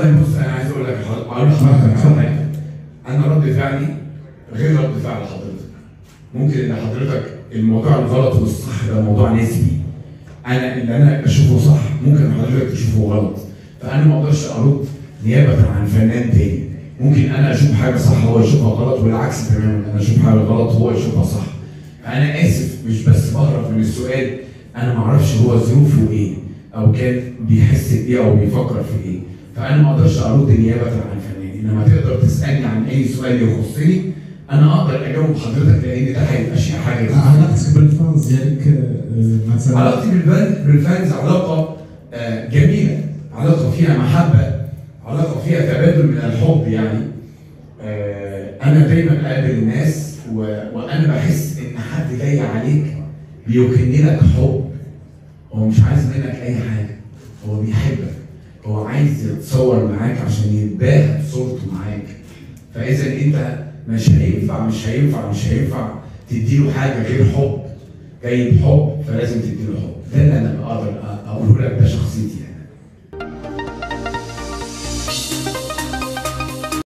والله بص انا عايز اقول لك حضرتك اقول لحضرتك على حاجه انا رد فعلي غير رد فعل حضرتك ممكن ان حضرتك الموضوع الغلط والصح ده موضوع نسبي انا اللي انا بشوفه صح ممكن حضرتك تشوفه غلط فانا ما اقدرش ارد نيابه عن فنان تاني ممكن انا اشوف حاجه صح هو يشوفها غلط والعكس تماما انا اشوف حاجه غلط هو يشوفها صح فانا اسف مش بس بهرب من السؤال انا ما اعرفش هو ظروفه ايه او كان بيحس بايه او بيفكر في ايه فانا ما اقدرش ارد نيابه عن فنان انما تقدر تسالني عن اي سؤال يخصني انا اقدر اجاوب حضرتك لان ده هيبقى شيء حاجه يخصني. علاقتك بالفانز ديالك آه، مثلا علاقتي بالفان- بالفانز علاقه آه، جميله علاقه فيها محبه علاقه فيها تبادل من الحب يعني آه، انا دايما بقابل الناس و... وانا بحس ان حد جاي عليك بيكن لك حب هو مش عايز منك اي حاجه هو بيحبك هو عايز يتصور معاك عشان يتباهى بصورته معاك فاذا انت مش هينفع مش هينفع مش هينفع تديله حاجه غير حب جاي بحب فلازم تديله حب ده اللي انا بقدر